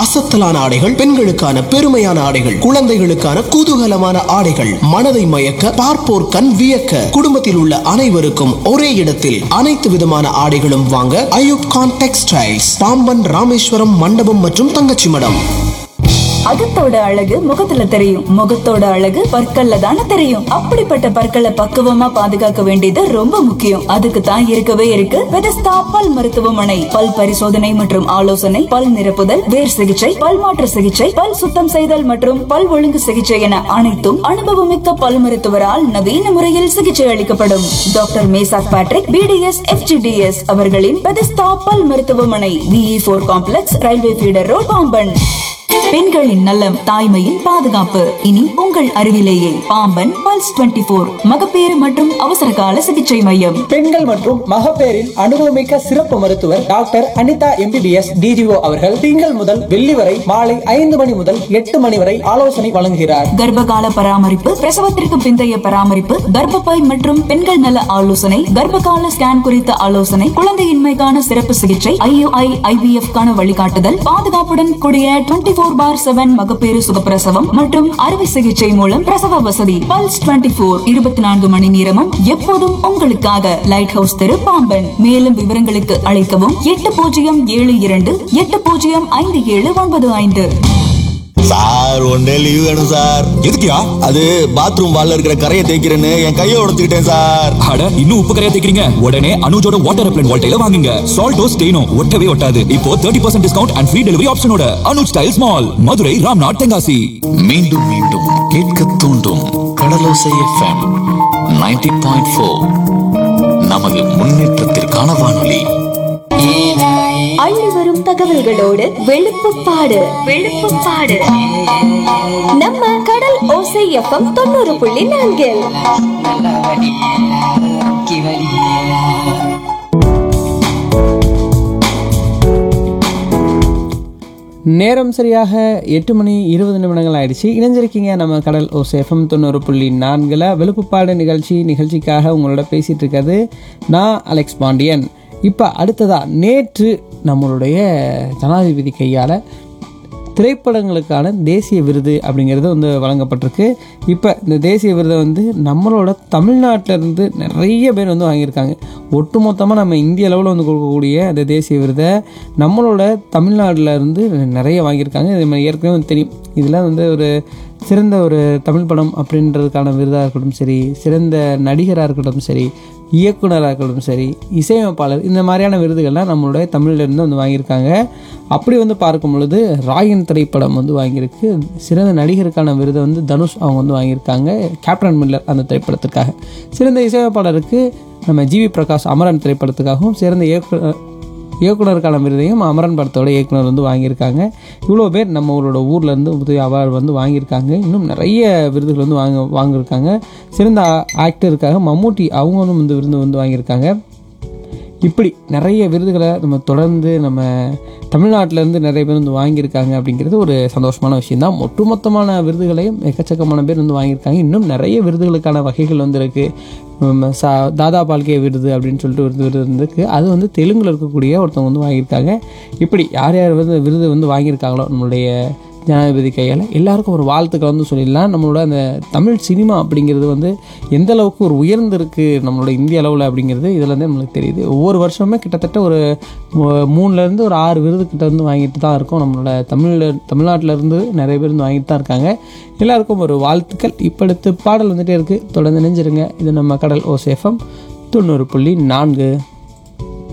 அசத்தலான ஆடைகள் பெண்களுக்கான பெருமையான ஆடைகள் குழந்தைகளுக்கான குதூகலமான ஆடைகள் மனதை மயக்க பார்ப்போர் கண் வியக்க குடும்பத்தில் உள்ள அனைவருக்கும் ஒரே இடத்தில் அனைத்து விதமான ஆடைகளும் வாங்க அயூப் கான் டெக்ஸ்டைல்ஸ் பாம்பன் ராமேஸ்வரம் மண்டபம் மற்றும் தங்கச்சி மடம் அகத்தோட அழகு முகத்துல தெரியும் முகத்தோட அழகு பற்கள்ல தானே தெரியும் அப்படிப்பட்ட பற்களை பக்குவமா பாதுகாக்க வேண்டியது ரொம்ப முக்கியம் அதுக்கு தான் இருக்கவே இருக்கு பெதஸ்தா பல் மருத்துவமனை பல் பரிசோதனை மற்றும் ஆலோசனை பல் நிரப்புதல் வேர் சிகிச்சை பல் மாற்று சிகிச்சை பல் சுத்தம் செய்தல் மற்றும் பல் ஒழுங்கு சிகிச்சை என அனைத்தும் அனுபவமிக்க பல் மருத்துவரால் நவீன முறையில் சிகிச்சை அளிக்கப்படும் doctor Meshach Patrick BDS FGDS அவர்களின் பெதஸ்தா பல் மருத்துவமனை விஇ போர் complex railway feeder road Pamban பெண்களின் நலம் தாய்மையின் பாதுகாப்பு இனி உங்கள் அருகிலேயே பாம்பன் பல்ஸ் 24 போர் மகப்பேறு மற்றும் அவசர கால சிகிச்சை மையம் பெண்கள் மற்றும் மகப்பேறின் அனுபவமிக்க சிறப்பு மருத்துவர் டாக்டர் அனிதா எம்பிபிஎஸ் டிஜிஓ அவர்கள் திங்கள் முதல் வெள்ளி வரை மாலை ஐந்து மணி முதல் எட்டு மணி வரை ஆலோசனை வழங்குகிறார் கர்ப்பகால பராமரிப்பு பிரசவத்திற்கு பிந்தைய பராமரிப்பு கர்ப்பப்பை மற்றும் பெண்கள் நல ஆலோசனை கர்ப்பகால ஸ்கேன் குறித்த ஆலோசனை குழந்தையின்மைக்கான சிறப்பு சிகிச்சை ஐயுஐ ஐவிஎஃப் கான வழிகாட்டுதல் பாதுகாப்புடன் கூடிய டுவெண்ட்டி போர் பார் செவன் மகப்பேறு சுகப்பிரசவம் மற்றும் அறுவை சிகிச்சை மூலம் பிரசவ வசதி பல்ஸ் டுவெண்ட்டி போர் இருபத்தி நான்கு மணி நேரமும் எப்போதும் உங்களுக்காக லைட் ஹவுஸ் தெரு பாம்பன் மேலும் விவரங்களுக்கு அழைக்கவும் எட்டு பூஜ்ஜியம் ஏழு இரண்டு எட்டு பூஜ்ஜியம் ஐந்து ஏழு ஒன்பது ஐந்து சார் ஒன் டே லீவ் வேணும் சார் எதுக்குயா அது பாத்ரூம் வால்ல இருக்கிற கரையை தேய்க்கிறேன்னு என் கையை உடைச்சுக்கிட்டேன் சார் அட இன்னும் உப்பு கரையா தேக்கிறீங்க உடனே அனுஜோட வாட்டர் அப்ளன் வால்டைல வாங்குங்க சால்டோ ஸ்டெயினோ ஒட்டவே ஒட்டாது இப்போ 30% percent discount and free delivery ஆப்ஷனோட அனுஜ் ஸ்டைல்ஸ் மால் மதுரை ராம்நாத் தென்காசி மீண்டும் மீண்டும் கேட்க தூண்டும் கடலோசை எஃப்எம் 90.4 பாயிண்ட் ஃபோர் நமது முன்னேற்றத்திற்கான வானொலி அள்ளி வரும் தகவல்களோடு வெளுப்புப்பாடு வெளுப்புப்பாடு நம்ம கடல் ஓசை எஃப்எம் தொண்ணூறு புள்ளி நான்கில் நேரம் சரியாக எட்டு மணி இருபது நிமிடங்கள் ஆயிடுச்சு இணைஞ்சிருக்கீங்க நம்ம கடல் ஓ எஃப்எம் தொண்ணூறு புள்ளி நான்கில் வெளுப்புப்பாடு நிகழ்ச்சி நிகழ்ச்சிக்காக உங்களோட பேசிகிட்டு இருக்கிறது நான் அலெக்ஸ் பாண்டியன் இப்போ அடுத்ததா நேற்று நம்மளுடைய ஜனாதிபதி கையால் திரைப்படங்களுக்கான தேசிய விருது அப்படிங்கிறது வந்து வழங்கப்பட்டிருக்கு இப்போ இந்த தேசிய விருதை வந்து நம்மளோட தமிழ்நாட்டில இருந்து நிறைய பேர் வந்து வாங்கியிருக்காங்க ஒட்டுமொத்தமாக நம்ம இந்திய அளவில் வந்து கொடுக்கக்கூடிய அந்த தேசிய விருதை நம்மளோட தமிழ்நாட்டில் இருந்து நிறைய வாங்கியிருக்காங்க இது மாதிரி ஏற்கனவே வந்து தெரியும் இதில் வந்து ஒரு சிறந்த ஒரு தமிழ் படம் அப்படின்றதுக்கான விருதாக இருக்கட்டும் சரி சிறந்த நடிகராக இருக்கட்டும் சரி இயக்குனராக இருக்கட்டும் சரி இசையமைப்பாளர் இந்த மாதிரியான விருதுகள்லாம் நம்மளுடைய தமிழ்லேருந்து வந்து வாங்கியிருக்காங்க அப்படி வந்து பார்க்கும் பொழுது ராயன் திரைப்படம் வந்து வாங்கியிருக்கு சிறந்த நடிகருக்கான விருதை வந்து தனுஷ் அவங்க வந்து வாங்கியிருக்காங்க கேப்டன் மில்லர் அந்த திரைப்படத்துக்காக சிறந்த இசையமைப்பாளருக்கு நம்ம ஜிவி பிரகாஷ் அமரன் திரைப்படத்துக்காகவும் சிறந்த இயக்குனர் இயக்குனருக்கான விருதையும் அமரன் படத்தோட இயக்குனர் வந்து வாங்கியிருக்காங்க இவ்வளோ பேர் நம்ம ஊரோட ஊர்லேருந்து உதவி அவார்டு வந்து வாங்கியிருக்காங்க இன்னும் நிறைய விருதுகள் வந்து வாங்க வாங்கியிருக்காங்க சிறந்த ஆக்டருக்காக மம்மூட்டி அவங்க வந்து இந்த விருது வந்து வாங்கியிருக்காங்க இப்படி நிறைய விருதுகளை நம்ம தொடர்ந்து நம்ம தமிழ்நாட்டிலேருந்து நிறைய பேர் வந்து வாங்கியிருக்காங்க அப்படிங்கிறது ஒரு சந்தோஷமான விஷயம்தான் ஒட்டுமொத்தமான விருதுகளையும் எக்கச்சக்கமான பேர் வந்து வாங்கியிருக்காங்க இன்னும் நிறைய விருதுகளுக்கான வகைகள் வந்து இருக்குது சா தாதா பால்கே விருது அப்படின்னு சொல்லிட்டு ஒரு விருது இருந்திருக்கு அது வந்து தெலுங்கில் இருக்கக்கூடிய ஒருத்தவங்க வந்து வாங்கியிருக்காங்க இப்படி யார் யார் வந்து விருது வந்து வாங்கியிருக்காங்களோ நம்மளுடைய ஜனாதிபதி கையால் எல்லாருக்கும் ஒரு வாழ்த்துக்கள் வந்து சொல்லிடலாம் நம்மளோட அந்த தமிழ் சினிமா அப்படிங்கிறது வந்து எந்த அளவுக்கு ஒரு உயர்ந்திருக்கு நம்மளோட இந்திய அளவில் அப்படிங்கிறது இதுலேருந்தே நம்மளுக்கு தெரியுது ஒவ்வொரு வருஷமே கிட்டத்தட்ட ஒரு மூ- மூணுலேருந்து ஒரு ஆறு விருது கிட்ட வந்து வாங்கிட்டு தான் இருக்கோம் நம்மளோட தமிழ் தமிழ்நாட்டிலேருந்து நிறைய பேர் வந்து வாங்கிட்டு தான் இருக்காங்க எல்லாருக்கும் ஒரு வாழ்த்துக்கள் இப்போ அடுத்து பாடல் வந்துட்டே இருக்குது தொடர்ந்து நினைஞ்சிருங்க இது நம்ம கடல் ஓசேஃபம் தொண்ணூறு புள்ளி நான்கு